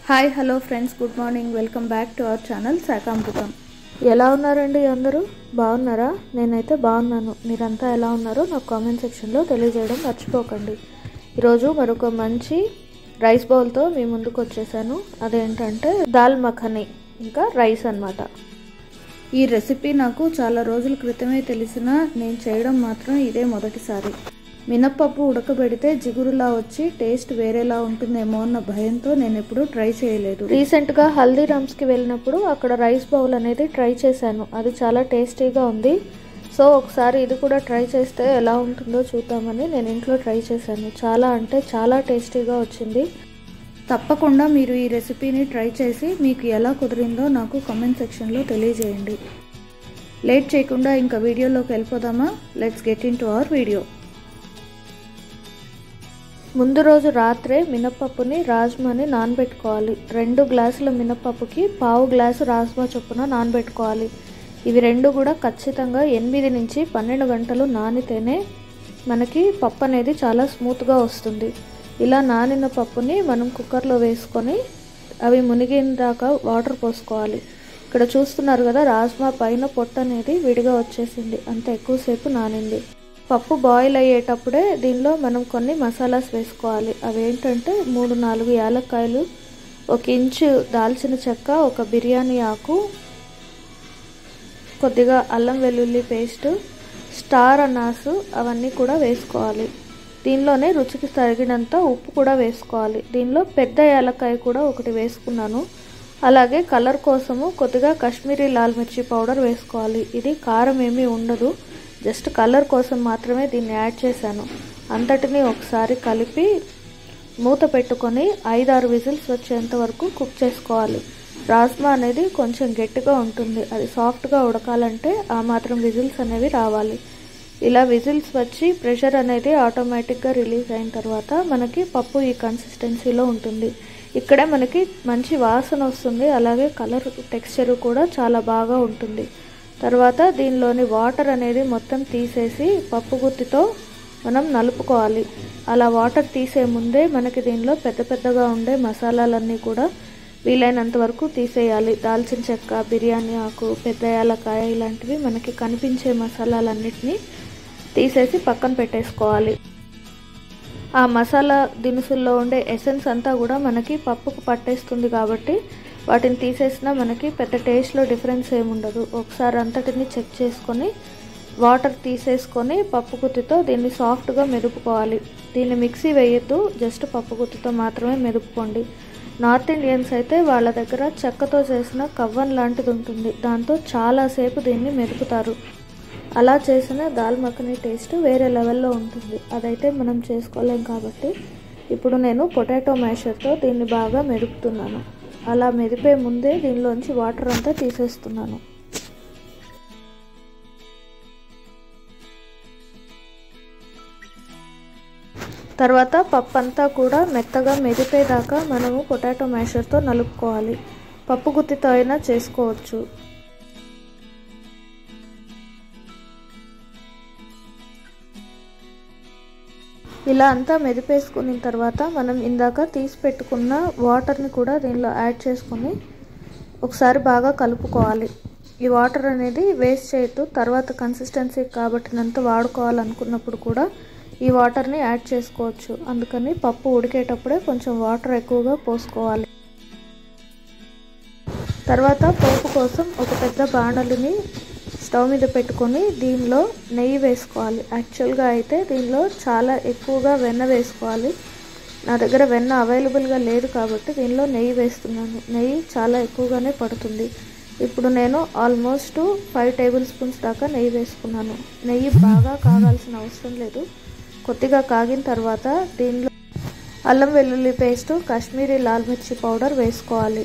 hi hello friends good morning welcome back to our channel Shakamrutham ఎలా ఉన్నారండి అందరూ బాగున్నారా నేనైతే బాగున్నాను మీరంతా ఎలా ఉన్నారో నాకు కామెంట్ సెక్షన్లో తెలియజేయడం మర్చిపోకండి ఈరోజు మరొక మంచి రైస్ బౌల్తో మీ ముందుకు వచ్చేసాను అదేంటంటే దాల్ మఖని ఇంకా రైస్ అన్నమాట ఈ రెసిపీ నాకు చాలా రోజుల క్రితమే తెలిసిన నేను చేయడం మాత్రం ఇదే మొదటిసారి మినప్పప్పు ఉడకబెడితే జిగురులా వచ్చి టేస్ట్ వేరేలా ఉంటుందేమో అన్న భయంతో నేను ఎప్పుడు ట్రై చేయలేదు రీసెంట్గా హల్దీరామ్స్కి వెళ్ళినప్పుడు అక్కడ రైస్ బౌల్ అనేది ట్రై చేశాను అది చాలా టేస్టీగా ఉంది సో ఒకసారి ఇది కూడా ట్రై చేస్తే ఎలా ఉంటుందో చూద్దామని నేను ఇంట్లో ట్రై చేశాను చాలా అంటే చాలా టేస్టీగా వచ్చింది తప్పకుండా మీరు ఈ రెసిపీని ట్రై చేసి మీకు ఎలా కుదిరిందో నాకు కామెంట్ సెక్షన్లో తెలియజేయండి లేట్ చేయకుండా ఇంకా వీడియోలోకి వెళ్ళిపోదామా let's get into our video ముందు రోజు రాత్రే మినప్పప్పుని రాజ్మాని నానబెట్టుకోవాలి రెండు గ్లాసుల మినప్పప్పుకి పావు గ్లాసు రాజ్మా చొప్పున నానబెట్టుకోవాలి ఇవి రెండు కూడా ఖచ్చితంగా ఎనిమిది నుంచి పన్నెండు గంటలు నానితేనే మనకి పప్పు అనేది చాలా స్మూత్గా వస్తుంది ఇలా నానిన పప్పుని మనం కుక్కర్లో వేసుకొని అవి మునిగిన దాకా వాటర్ పోసుకోవాలి ఇక్కడ చూస్తున్నారు కదా రాజ్మా పైన పొట్టు అనేది విడిగా వచ్చేసింది అంత ఎక్కువసేపు నానింది పప్పు బాయిల్ అయ్యేటప్పుడే దీనిలో మనం కొన్ని మసాలాస్ వేసుకోవాలి అవి ఏంటంటే మూడు నాలుగు యాలక్కాయలు ఒక ఇంచు దాల్చిన చెక్క ఒక బిర్యానీ ఆకు కొద్దిగా అల్లం వెల్లుల్లి పేస్ట్ స్టార్ అనాసు అవన్నీ కూడా వేసుకోవాలి దీనిలోనే రుచికి తగినంత ఉప్పు కూడా వేసుకోవాలి దీనిలో పెద్ద యాలక్కాయ కూడా ఒకటి వేసుకున్నాను అలాగే కలర్ కోసము కొద్దిగా కాశ్మీరీ లాల్ మిర్చి పౌడర్ వేసుకోవాలి ఇది కారం ఏమీ ఉండదు జస్ట్ కలర్ కోసం మాత్రమే దీన్ని యాడ్ చేశాను అంతటిని ఒకసారి కలిపి మూత పెట్టుకొని ఐదారు విజిల్స్ వచ్చేంత వరకు కుక్ చేసుకోవాలి రాజ్మా అనేది కొంచెం గట్టిగా ఉంటుంది అది సాఫ్ట్గా ఉడకాలంటే ఆ మాత్రం విజిల్స్ అనేవి రావాలి ఇలా విజిల్స్ వచ్చి ప్రెషర్ అనేది ఆటోమేటిక్గా రిలీజ్ అయిన తర్వాత మనకి పప్పు ఈ కన్సిస్టెన్సీలో ఉంటుంది ఇక్కడే మనకి మంచి వాసన వస్తుంది అలాగే కలర్ టెక్స్చర్ కూడా చాలా బాగా ఉంటుంది తర్వాత దీనిలోని వాటర్ అనేది మొత్తం తీసేసి పప్పు గుత్తితో మనం నలుపుకోవాలి అలా వాటర్ తీసే ముందే మనకి దీనిలో పెద్ద పెద్దగా ఉండే మసాలాలన్నీ కూడా వీలైనంత వరకు తీసేయాలి దాల్చిన చెక్క బిర్యానీ ఆకు పెద్ద యాలకాయ ఇలాంటివి మనకి కనిపించే మసాలాలన్నిటినీ తీసేసి పక్కన పెట్టేసుకోవాలి ఆ మసాలా దినుసుల్లో ఉండే ఎసెన్స్ అంతా కూడా మనకి పప్పుకు పట్టేస్తుంది కాబట్టి వాటిని తీసేసినా మనకి పెద్ద టేస్ట్లో డిఫరెన్స్ ఏముండదు ఒకసారి అంతటిని చెక్ చేసుకొని వాటర్ తీసేసుకొని పప్పు గుత్తితో దీన్ని సాఫ్ట్గా మెదుపుకోవాలి దీన్ని మిక్సీ వేయొద్దు జస్ట్ పప్పు గుత్తితో మాత్రమే మెదుపుకోండి నార్త్ ఇండియన్స్ అయితే వాళ్ళ దగ్గర చెక్కతో చేసిన కవ్వన్ లాంటిది ఉంటుంది దాంతో చాలాసేపు దీన్ని మెదుపుతారు అలా చేసిన దాల్ మఖని టేస్ట్ వేరే లెవెల్లో ఉంటుంది అదైతే మనం చేసుకోలేం కాబట్టి ఇప్పుడు నేను పొటాటో మ్యాషర్తో దీన్ని బాగా మెదుపుతున్నాను అలా మెదిపే ముందే దీనిలోంచి వాటర్ అంతా తీసేస్తున్నాను తర్వాత పప్పు అంతా కూడా మెత్తగా మెదిపేదాకా మనము పొటాటో మ్యాషర్తో నలుపుకోవాలి పప్పు గుత్తితో అయినా చేసుకోవచ్చు ఇలా అంతా మెదిపేసుకున్న తర్వాత మనం ఇందాక తీసి పెట్టుకున్న వాటర్ని కూడా దీనిలో యాడ్ చేసుకొని ఒకసారి బాగా కలుపుకోవాలి ఈ వాటర్ అనేది వేస్ట్ చేయొద్దు తర్వాత కన్సిస్టెన్సీ కాబట్టినంత వాడుకోవాలనుకున్నప్పుడు కూడా ఈ వాటర్ని యాడ్ చేసుకోవచ్చు అందుకని పప్పు ఉడికేటప్పుడే కొంచెం వాటర్ ఎక్కువగా పోసుకోవాలి తర్వాత పోపు కోసం ఒక పెద్ద బాణలిని స్టవ్ మీద పెట్టుకొని దీనిలో నెయ్యి వేసుకోవాలి యాక్చువల్గా అయితే దీనిలో చాలా ఎక్కువగా వెన్న వేసుకోవాలి నా దగ్గర వెన్న అవైలబుల్గా లేదు కాబట్టి దీనిలో నెయ్యి వేస్తున్నాను నెయ్యి చాలా ఎక్కువగానే పడుతుంది ఇప్పుడు నేను ఆల్మోస్ట్ ఫైవ్ టేబుల్ స్పూన్స్ దాకా నెయ్యి వేసుకున్నాను నెయ్యి బాగా కాగాల్సిన అవసరం లేదు కొద్దిగా కాగిన తర్వాత దీనిలో అల్లం వెల్లుల్లి పేస్ట్ కాశ్మీరీ లాల్ మిర్చి పౌడర్ వేసుకోవాలి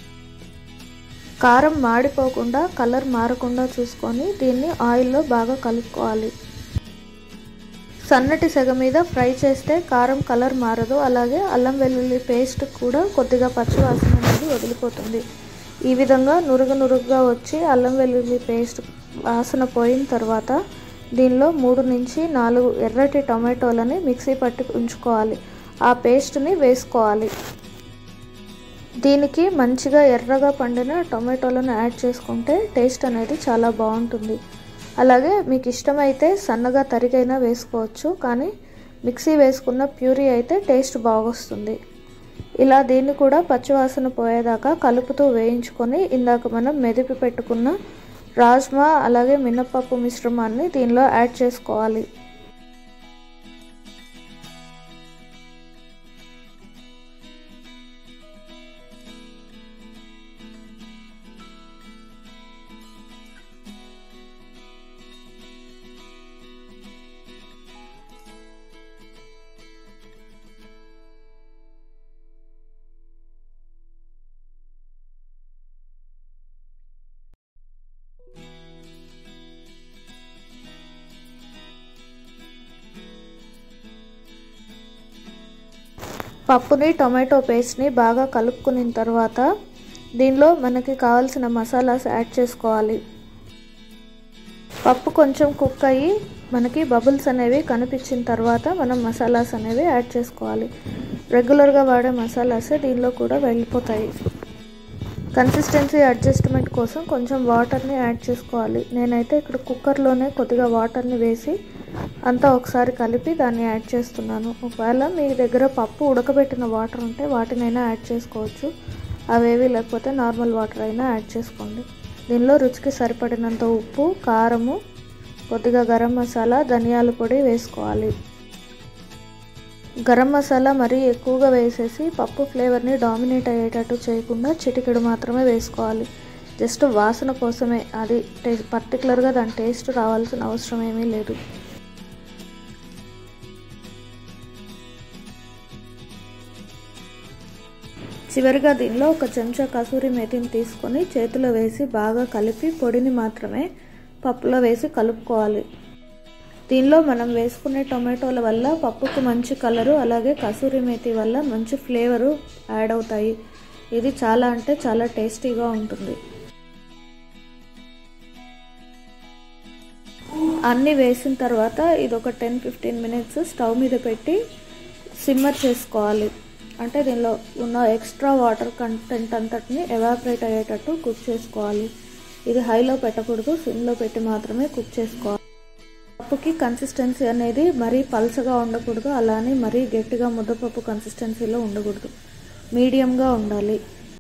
కారం మాడిపోకుండా కలర్ మారకుండా చూసుకొని దీన్ని ఆయిల్లో బాగా కలుపుకోవాలి సన్నటి సెగ మీద ఫ్రై చేస్తే కారం కలర్ మారదు అలాగే అల్లం వెల్లుల్లి పేస్ట్ కూడా కొద్దిగా పచ్చివాసన అనేది వదిలిపోతుంది ఈ విధంగా నురుగు నురుగుగా వచ్చి అల్లం వెల్లుల్లి పేస్ట్ వాసన పోయిన తర్వాత దీనిలో మూడు నుంచి నాలుగు ఎర్రటి టమాటోలని మిక్సీ పట్టి ఉంచుకోవాలి ఆ పేస్ట్ని వేసుకోవాలి దీనికి మంచిగా ఎర్రగా పండిన టొమాటోలను యాడ్ చేసుకుంటే టేస్ట్ అనేది చాలా బాగుంటుంది అలాగే మీకు ఇష్టమైతే సన్నగా తరిగైనా వేసుకోవచ్చు కానీ మిక్సీ వేసుకున్న ప్యూరీ అయితే టేస్ట్ బాగొస్తుంది ఇలా దీన్ని కూడా పచ్చివాసన పోయేదాకా కలుపుతూ వేయించుకొని ఇందాక మనం మెదిపి పెట్టుకున్న రాజ్మా అలాగే మినప్పప్పు మిశ్రమాన్ని దీనిలో యాడ్ చేసుకోవాలి పప్పుని టొమాటో పేస్ట్ని బాగా కలుపుకున్న తర్వాత దీనిలో మనకి కావాల్సిన మసాలాస్ యాడ్ చేసుకోవాలి పప్పు కొంచెం కుక్ అయ్యి మనకి బబుల్స్ అనేవి కనిపించిన తర్వాత మనం మసాలాస్ అనేవి యాడ్ చేసుకోవాలి రెగ్యులర్గా వాడే మసాలాసే దీనిలో కూడా వెళ్ళిపోతాయి కన్సిస్టెన్సీ అడ్జస్ట్మెంట్ కోసం కొంచెం వాటర్ని యాడ్ చేసుకోవాలి నేనైతే ఇక్కడ కుక్కర్లోనే కొద్దిగా వాటర్ని వేసి అంతా ఒకసారి కలిపి దాన్ని యాడ్ చేస్తున్నాను ఒకవేళ మీ దగ్గర పప్పు ఉడకబెట్టిన వాటర్ ఉంటే వాటినైనా యాడ్ చేసుకోవచ్చు అవేవి లేకపోతే నార్మల్ వాటర్ అయినా యాడ్ చేసుకోండి దీనిలో రుచికి సరిపడినంత ఉప్పు కారము కొద్దిగా గరం మసాలా ధనియాల పొడి వేసుకోవాలి గరం మసాలా మరీ ఎక్కువగా వేసేసి పప్పు ఫ్లేవర్ని డామినేట్ అయ్యేటట్టు చేయకుండా చిటికెడు మాత్రమే వేసుకోవాలి జస్ట్ వాసన కోసమే అది టేస్ట్ పర్టికులర్గా దాని టేస్ట్ రావాల్సిన అవసరం ఏమీ లేదు చివరిగా దీనిలో ఒక చెంచా కసూరి మేతిని తీసుకొని చేతిలో వేసి బాగా కలిపి పొడిని మాత్రమే పప్పులో వేసి కలుపుకోవాలి దీనిలో మనం వేసుకునే టొమాటోల వల్ల పప్పుకు మంచి కలరు అలాగే కసూరి మేతి వల్ల మంచి ఫ్లేవరు యాడ్ అవుతాయి ఇది చాలా అంటే చాలా టేస్టీగా ఉంటుంది అన్నీ వేసిన తర్వాత ఇది ఒక టెన్ ఫిఫ్టీన్ మినిట్స్ స్టవ్ మీద పెట్టి సిమ్మర్ చేసుకోవాలి అంటే దీనిలో ఉన్న ఎక్స్ట్రా వాటర్ కంటెంట్ అంతటిని ఎవాపరేట్ అయ్యేటట్టు కుక్ చేసుకోవాలి ఇది హైలో పెట్టకూడదు సిమ్లో పెట్టి మాత్రమే కుక్ చేసుకోవాలి పప్పుకి కన్సిస్టెన్సీ అనేది మరీ పల్చగా ఉండకూడదు అలానే మరీ గట్టిగా ముద్దపప్పు కన్సిస్టెన్సీలో ఉండకూడదు మీడియంగా ఉండాలి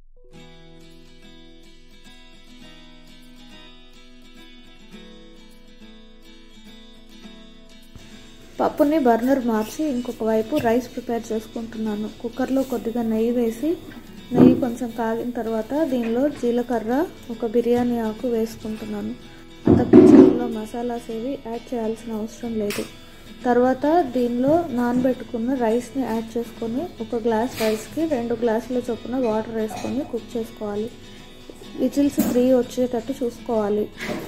పప్పుని బర్నర్ మార్చి ఇంకొక వైపు రైస్ ప్రిపేర్ చేసుకుంటున్నాను కుక్కర్లో కొద్దిగా నెయ్యి వేసి నెయ్యి కొంచెం కాగిన తర్వాత దీనిలో జీలకర్ర ఒక బిర్యానీ ఆకు వేసుకుంటున్నాను అంతకుమించి దీనిలో మసాలాస్ ఏవి యాడ్ చేయాల్సిన అవసరం లేదు తర్వాత దీనిలో నానబెట్టుకున్న రైస్ని యాడ్ చేసుకొని ఒక గ్లాస్ రైస్కి రెండు గ్లాసుల చొప్పున వాటర్ వేసుకొని కుక్ చేసుకోవాలి విజిల్స్ త్రీ వచ్చేటట్టు చూసుకోవాలి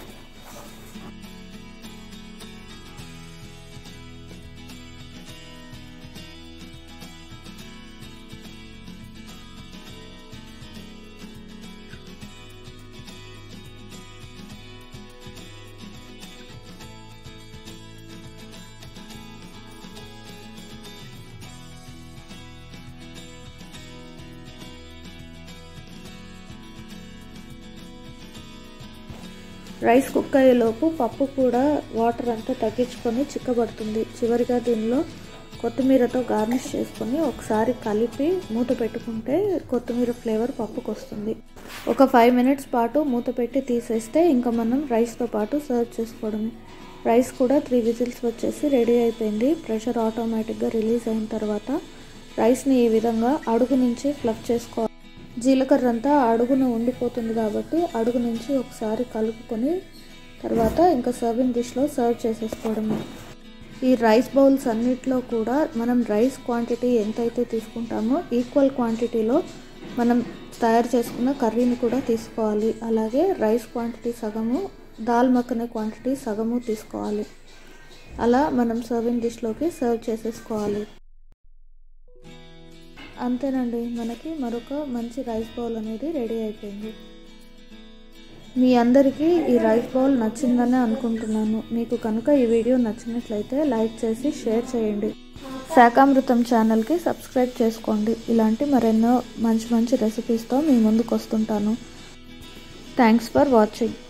రైస్ కుక్ అయ్యేలోపు పప్పు కూడా వాటర్ అంతా తగ్గించుకొని చిక్కబడుతుంది చివరిగా దీనిలో కొత్తిమీరతో గార్నిష్ చేసుకొని ఒకసారి కలిపి మూత పెట్టుకుంటే కొత్తిమీర ఫ్లేవర్ పప్పుకు వస్తుంది ఒక ఫైవ్ మినిట్స్ పాటు మూత పెట్టి తీసేస్తే ఇంకా మనం రైస్తో పాటు సర్వ్ చేసుకోవడమే రైస్ కూడా త్రీ విజిల్స్ వచ్చేసి రెడీ అయిపోయింది ప్రెషర్ ఆటోమేటిక్గా రిలీజ్ అయిన తర్వాత రైస్ని ఈ విధంగా అడుగు నుంచి ఫ్లఫ్ చేసుకోవాలి జీలకర్ర అంతా అడుగున ఉండిపోతుంది కాబట్టి అడుగు నుంచి ఒకసారి కలుపుకొని తర్వాత ఇంకా సర్వింగ్ డిష్లో సర్వ్ చేసేసుకోవడమే ఈ రైస్ బౌల్స్ అన్నిట్లో కూడా మనం రైస్ క్వాంటిటీ ఎంతైతే తీసుకుంటామో ఈక్వల్ క్వాంటిటీలో మనం తయారు చేసుకున్న కర్రీని కూడా తీసుకోవాలి అలాగే రైస్ క్వాంటిటీ సగము దాల్ మక్కనే క్వాంటిటీ సగము తీసుకోవాలి అలా మనం సర్వింగ్ డిష్లోకి సర్వ్ చేసేసుకోవాలి అంతేనండి మనకి మరొక మంచి రైస్ బౌల్ అనేది రెడీ అయిపోయింది మీ అందరికీ ఈ రైస్ బౌల్ నచ్చిందని అనుకుంటున్నాను మీకు కనుక ఈ వీడియో నచ్చినట్లయితే లైక్ చేసి షేర్ చేయండి శాకామృతం ఛానల్కి సబ్స్క్రైబ్ చేసుకోండి ఇలాంటి మరెన్నో మంచి మంచి రెసిపీస్తో మీ ముందుకు వస్తుంటాను థ్యాంక్స్ ఫర్ వాచింగ్